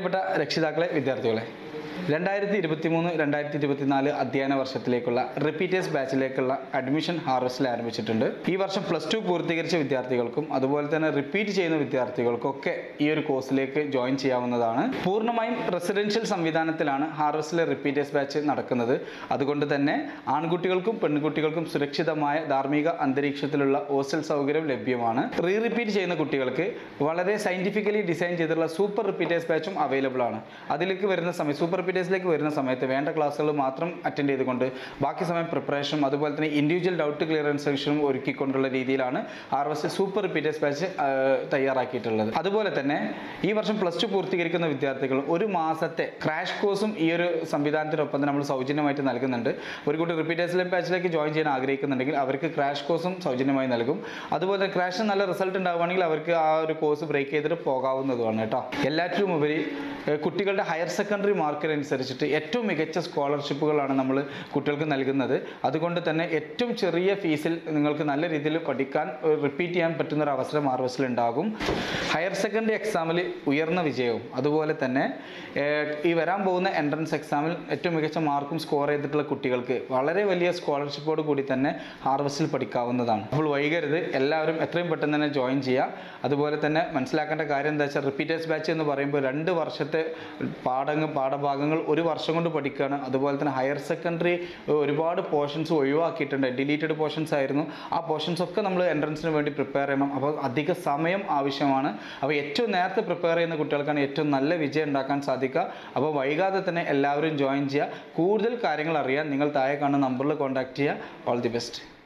പ്രിയപ്പെട്ട രക്ഷിതാക്കളെ വിദ്യാർത്ഥികളെ രണ്ടായിരത്തി ഇരുപത്തി മൂന്ന് രണ്ടായിരത്തി ഇരുപത്തിനാല് അധ്യയന വർഷത്തിലേക്കുള്ള റിപ്പീറ്റേഴ്സ് ബാച്ചിലേക്കുള്ള അഡ്മിഷൻ ഹാർവസ്റ്റിൽ ആരംഭിച്ചിട്ടുണ്ട് ഈ വർഷം പ്ലസ് ടു പൂർത്തീകരിച്ച വിദ്യാർത്ഥികൾക്കും അതുപോലെ തന്നെ റിപ്പീറ്റ് ചെയ്യുന്ന വിദ്യാർത്ഥികൾക്കൊക്കെ ഈ ഒരു കോഴ്സിലേക്ക് ജോയിൻ ചെയ്യാവുന്നതാണ് പൂർണ്ണമായും റെസിഡൻഷ്യൽ സംവിധാനത്തിലാണ് ഹാർവസ്റ്റിലെ റിപ്പീറ്റേഴ്സ് ബാച്ച് നടക്കുന്നത് അതുകൊണ്ട് തന്നെ ആൺകുട്ടികൾക്കും പെൺകുട്ടികൾക്കും സുരക്ഷിതമായ ധാർമ്മിക അന്തരീക്ഷത്തിലുള്ള ഹോസ്റ്റൽ സൗകര്യം ലഭ്യമാണ് റീ റിപ്പീറ്റ് ചെയ്യുന്ന കുട്ടികൾക്ക് വളരെ സയന്റിഫിക്കലി ഡിസൈൻ ചെയ്തിട്ടുള്ള സൂപ്പർ റിപ്പീറ്റേഴ്സ് ബാച്ചും അവൈലബിൾ ആണ് അതിലേക്ക് വരുന്ന സമയം സൂപ്പർ റിപ്പീറ്റേഴ്സിലേക്ക് വരുന്ന സമയത്ത് വേണ്ട ക്ലാസ്സുകൾ മാത്രം അറ്റൻഡ് ചെയ്തുകൊണ്ട് ബാക്കി സമയം പ്രിപ്പറേഷനും അതുപോലെ തന്നെ ഇൻഡിവിജ്വൽ ഡൗട്ട് ക്ലിയറൻസ് സെക്ഷനും ഒരുക്കിക്കൊണ്ടുള്ള രീതിയിലാണ് R S super repeaters batch തയ്യാറാക്കിയിട്ടുള്ളത് അതുപോലെ തന്നെ ഈ വർഷം പ്ലസ് ടു പൂർത്തീകരിക്കുന്ന വിദ്യാർത്ഥികൾ ഒരു മാസത്തെ ക്രാഷ് കോഴ്സും ഈ ഒരു സംവിധാനത്തിനൊപ്പം തന്നെ നമ്മൾ സൗജന്യമായിട്ട് നൽകുന്നുണ്ട് ഒരു കുട്ടി റിപ്പീറ്റേഴ്സിലെ ബാച്ചിലേക്ക് ജോയിൻ ചെയ്യാൻ ആഗ്രഹിക്കുന്നുണ്ടെങ്കിൽ അവർക്ക് ക്രാഷ് കോഴ്സും സൗജന്യമായി നൽകും അതുപോലെ ക്രാഷ് നല്ല റിസൾട്ട് ഉണ്ടാവുകയാണെങ്കിൽ അവർക്ക് ആ ഒരു കോഴ്സ് ബ്രേക്ക് ചെയ്തിട്ട് പോകാവുന്നതുമാണ് കേട്ടോ എല്ലാറ്റിലും ഉപരി ഏഹ് കുട്ടികളുടെ ഹയർ സെക്കൻഡറി മാർക്കിനനുസരിച്ചിട്ട് ഏറ്റവും മികച്ച സ്കോളർഷിപ്പുകളാണ് നമ്മൾ കുട്ടികൾക്ക് നൽകുന്നത് അതുകൊണ്ട് തന്നെ ഏറ്റവും ചെറിയ ഫീസിൽ നിങ്ങൾക്ക് നല്ല രീതിയിൽ പഠിക്കാൻ റിപ്പീറ്റ് ചെയ്യാൻ പറ്റുന്ന ഒരു അവസരം ആർ എസിൽ ഉണ്ടാകും ഹയർ സെക്കൻഡറി എക്സാമിൽ ഉയർന്ന വിജയവും അതുപോലെ തന്നെ ഏഹ് ഈ വരാൻ പോകുന്ന എൻട്രൻസ് എക്സാമിൽ ഏറ്റവും മികച്ച മാർക്കും സ്കോർ ചെയ്തിട്ടുള്ള കുട്ടികൾക്ക് വളരെ വലിയ സ്കോളർഷിപ്പോട് കൂടി തന്നെ ഹാർവസ്റ്റിൽ പഠിക്കാവുന്നതാണ് അപ്പോൾ വൈകരുത് എല്ലാവരും എത്രയും പെട്ടെന്ന് തന്നെ ജോയിൻ ചെയ്യുക അതുപോലെ തന്നെ മനസ്സിലാക്കേണ്ട കാര്യം എന്താ വെച്ചാൽ റിപ്പീറ്റേഴ്സ് ബാച്ച് എന്ന് പറയുമ്പോൾ രണ്ട് വർഷത്തെ പാഠങ്ങൾ പാഠഭാഗങ്ങൾ ഒരു വർഷം കൊണ്ട് പഠിക്കുകയാണ് അതുപോലെ തന്നെ ഹയർ സെക്കൻഡറി ഒരുപാട് പോർഷൻസ് ഒഴിവാക്കിയിട്ടുണ്ട് ഡിലീറ്റഡ് പോർഷൻസ് ആയിരുന്നു ആ പോർഷൻസ് ഒക്കെ നമ്മൾ എൻട്രൻസിന് വേണ്ടി പ്രിപ്പയർ ചെയ്യണം അപ്പോൾ അധിക സമയം ആവശ്യമാണ് അപ്പോൾ ഏറ്റവും നേരത്തെ പ്രിപ്പയർ ചെയ്യുന്ന കുട്ടികൾക്കാണ് ഏറ്റവും നല്ല വിജയം ഉണ്ടാക്കാൻ സാധിക്കുക അപ്പോൾ വൈകാതെ തന്നെ എല്ലാവരും ജോയിൻ ചെയ്യുക കൂടുതൽ കാര്യങ്ങൾ അറിയാൻ നിങ്ങൾ താഴെ കാണുന്ന നമ്പറിൽ കോൺടാക്ട് ചെയ്യുക ഓൾ ദി ബെസ്റ്റ്